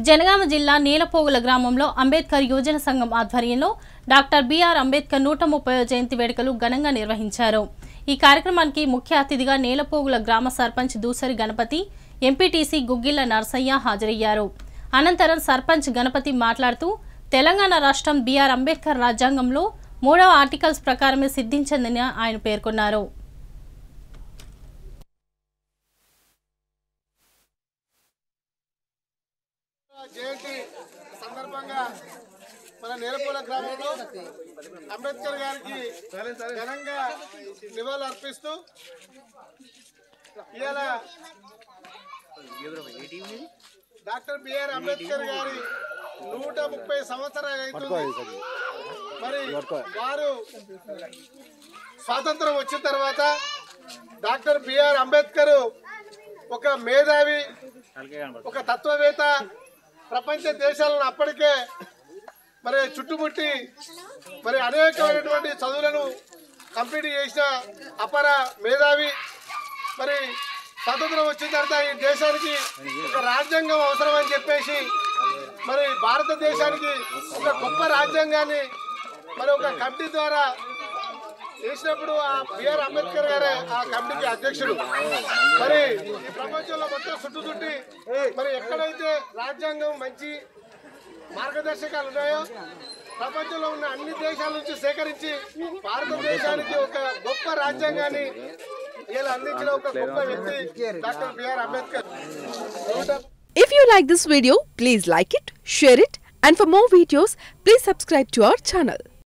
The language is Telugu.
జనగామ జిల్లా నీలపోగుల గ్రామంలో అంబేద్కర్ యువజన సంఘం ఆధ్వర్యంలో డాక్టర్ బిఆర్ అంబేద్కర్ నూట ముప్పై జయంతి వేడుకలు ఘనంగా నిర్వహించారు ఈ కార్యక్రమానికి ముఖ్య అతిథిగా నీలపోగుల గ్రామ సర్పంచ్ దూసరి గణపతి ఎంపీటీసీ గుగ్గిళ్ల నర్సయ్య హాజరయ్యారు అనంతరం సర్పంచ్ గణపతి మాట్లాడుతూ తెలంగాణ రాష్ట్రం బిఆర్ అంబేద్కర్ రాజ్యాంగంలో మూడవ ఆర్టికల్స్ ప్రకారమే సిద్ధించిందని ఆయన పేర్కొన్నారు జయంతి సందర్భంగా మన నేలపూల గ్రామంలో అంబేద్కర్ గారికి ఘనంగా నివాళులు అర్పిస్తూ ఇవాళ డాక్టర్ బిఆర్ అంబేద్కర్ గారి నూట ముప్పై సంవత్సరాలు అవుతుంది మరి వారు స్వాతంత్రం వచ్చిన తర్వాత డాక్టర్ బిఆర్ అంబేద్కర్ ఒక మేధావి ఒక తత్వవేత్త ప్రపంచ దేశాలను అప్పటికే మరి చుట్టుముట్టి మరి అనేకమైనటువంటి చదువులను కంప్లీట్ చేసిన అపర మేధావి మరి స్వాతంత్రం వచ్చిన తర్వాత ఈ దేశానికి ఒక రాజ్యాంగం అవసరం అని చెప్పేసి మరి భారతదేశానికి ఒక గొప్ప రాజ్యాంగాన్ని మరి ఒక కమిటీ ద్వారా చేసినప్పుడు ఆ బిఆర్ అంబేద్కర్ గారే ఆ కమిటీకి అధ్యక్షుడు మరి ఈ ప్రపంచంలో మొత్తం చుట్టు చుట్టి మరి ఎక్కడైతే రాజ్యాంగం మంచి మార్గదర్శకాలు ఉన్నాయో ప్రపంచంలో ఉన్న అన్ని దేశాల నుంచి సేకరించి భారతదేశానికి ఒక గొప్ప రాజ్యాంగాన్ని ఇలా అందించిన ఒక గొప్ప వ్యక్తి డాక్టర్ బిఆర్ అంబేద్కర్ నూట If you like this video, please like it, share it, and for more videos, please subscribe to our channel.